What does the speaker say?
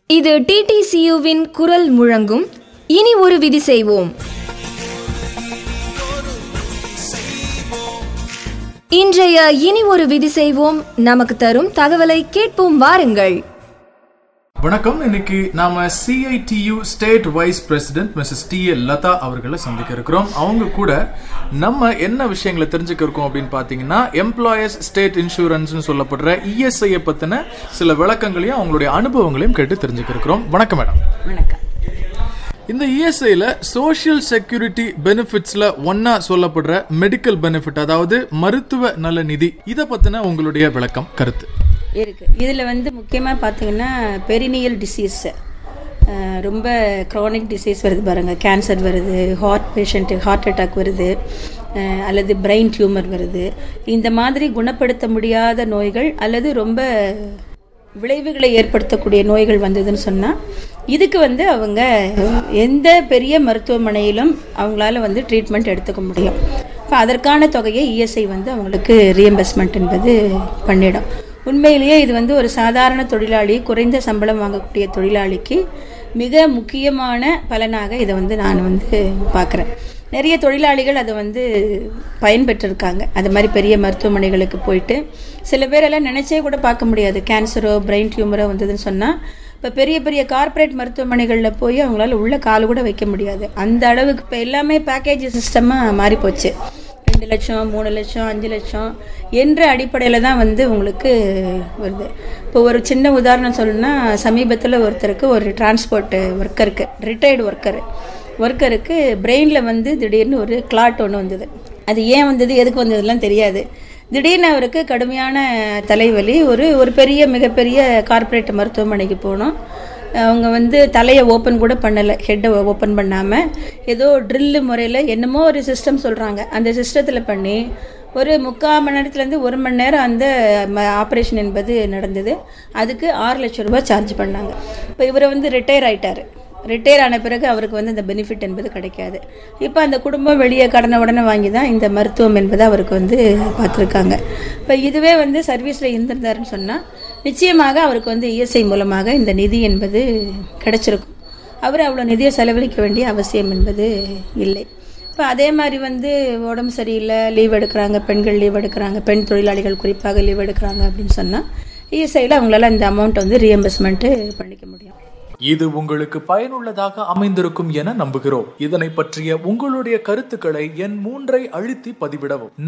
இது டிடிசியுவின் குரல் முழங்கும் இனி ஒரு விதி செய்வோம் இன்றைய இனி ஒரு விதி செய்வோம் நமக்கு தரும் தகவலை கேட்போம் வாருங்கள் வணக்கம் இன்னைக்கு நாம CITU state vice president Mrs T L Latha அவர்களை சந்திக்க இருக்கிறோம் அவங்க கூட நம்ம என்ன விஷயங்களை தெரிஞ்சுக்க இருக்கோம் அப்படின்னு பாத்தீங்கன்னா எம்ப்ளாயர்ஸ் ஸ்டேட் இன்சூரன்ஸ்னு சொல்லப்படுற இஎஸ்ஐ பத்தின சில விளக்கங்களையும் அவங்களுடைய அனுபவங்களையும் கேட்டு தெரிஞ்சுக்க இருக்கிறோம் வணக்கம் மேடம் வணக்கம் இந்த இஎஸ்ஐல சோஷியல் செக்யூரிட்டி பெனிஃபிட்ஸ்ல ஒன்னா சொல்லப்படுற மெடிக்கல் பெனிஃபிட் அதாவது மருத்துவ நல நிதி இத பத்தின உங்களுடைய விளக்கம் கருத்து இருக்கு இதில் வந்து முக்கியமாக பார்த்தீங்கன்னா பெரினியல் டிசீஸ் ரொம்ப க்ரானிக் டிசீஸ் வருது பாருங்க கேன்சர் வருது ஹார்ட் பேஷண்ட்டு ஹார்ட் அட்டாக் வருது அஹ், அல்லது பிரெயின் டியூமர் வருது இந்த மாதிரி குணப்படுத்த முடியாத நோய்கள் அல்லது ரொம்ப விளைவுகளை ஏற்படுத்தக்கூடிய நோய்கள் வந்ததுன்னு சொன்னால் இதுக்கு வந்து அவங்க எந்த பெரிய மருத்துவமனையிலும் அவங்களால வந்து ட்ரீட்மெண்ட் எடுத்துக்க முடியும் இப்போ அதற்கான தொகையை இஎஸ்ஐ வந்து அவங்களுக்கு ரீஎம்பர்ஸ்மெண்ட் என்பது பண்ணிடும் உண்மையிலேயே இது வந்து ஒரு சாதாரண தொழிலாளி குறைந்த சம்பளம் வாங்கக்கூடிய தொழிலாளிக்கு மிக முக்கியமான பலனாக இதை வந்து நான் வந்து பார்க்குறேன் நிறைய தொழிலாளிகள் அதை வந்து பயன்பெற்றிருக்காங்க அது மாதிரி பெரிய மருத்துவமனைகளுக்கு போயிட்டு சில பேரெல்லாம் நினைச்சே கூட பார்க்க முடியாது கேன்சரோ பிரெயின் டியூமரோ வந்ததுன்னு சொன்னால் இப்போ பெரிய பெரிய கார்ப்பரேட் மருத்துவமனைகளில் போய் அவங்களால உள்ள கால் கூட வைக்க முடியாது அந்த அளவுக்கு இப்போ எல்லாமே பேக்கேஜ் சிஸ்டமாக மாறி போச்சு ரெண்டு லட்சம் மூணு லட்சம் அஞ்சு லட்சம் என்ற அடிப்படையில் தான் வந்து உங்களுக்கு வருது இப்போ ஒரு சின்ன உதாரணம் சொல்லணும்னா சமீபத்தில் ஒருத்தருக்கு ஒரு டிரான்ஸ்போர்ட் ஒர்க்கருக்கு ரிட்டையர்டு ஒர்க்கரு ஒர்க்கருக்கு பிரெயினில் வந்து திடீர்னு ஒரு கிளாட் ஒன்று வந்தது அது ஏன் வந்தது எதுக்கு வந்ததுலாம் தெரியாது திடீர்னு அவருக்கு கடுமையான தலைவலி ஒரு ஒரு பெரிய மிகப்பெரிய கார்ப்பரேட் மருத்துவமனைக்கு போனோம் அவங்க வந்து தலையை ஓப்பன் கூட பண்ணலை ஹெட்டை ஓப்பன் பண்ணாமல் ஏதோ ட்ரில்லு முறையில் என்னமோ ஒரு சிஸ்டம் சொல்கிறாங்க அந்த சிஸ்டத்தில் பண்ணி ஒரு முக்கால் மணி நேரத்துலேருந்து ஒரு மணி நேரம் அந்த ஆப்ரேஷன் என்பது நடந்தது அதுக்கு ஆறு லட்சம் ரூபாய் சார்ஜ் பண்ணாங்க இப்போ இவரை வந்து ரிட்டையர் ஆயிட்டாரு ரிட்டையர் ஆன பிறகு அவருக்கு வந்து அந்த பெனிஃபிட் என்பது கிடைக்காது இப்போ அந்த குடும்பம் வெளியே கடனை உடனே வாங்கி தான் இந்த மருத்துவம் என்பது அவருக்கு வந்து பார்த்துருக்காங்க இப்போ இதுவே வந்து சர்வீஸில் இருந்திருந்தாருன்னு சொன்னால் நிச்சயமாக அவருக்கு வந்து இஎஸ்ஐ மூலமாக இந்த நிதி என்பது கிடைச்சிருக்கும் அவர் அவ்வளோ நிதியை செலவழிக்க வேண்டிய அவசியம் என்பது இல்லை இப்போ அதே மாதிரி வந்து உடம்பு சரியில்லை லீவ் எடுக்கிறாங்க பெண்கள் லீவ் எடுக்கிறாங்க பெண் தொழிலாளிகள் குறிப்பாக லீவ் எடுக்கிறாங்க அப்படின்னு சொன்னால் இஎஸ்ஐயில் அவங்களால இந்த அமௌண்ட் வந்து ரீஎம்பர்ஸ்மெண்ட்டு பண்ணிக்க முடியும் இது உங்களுக்கு பயனுள்ளதாக அமைந்திருக்கும் என நம்புகிறோம் இதனை பற்றிய உங்களுடைய கருத்துக்களை என் மூன்றை அழுத்தி பதிவிடவும்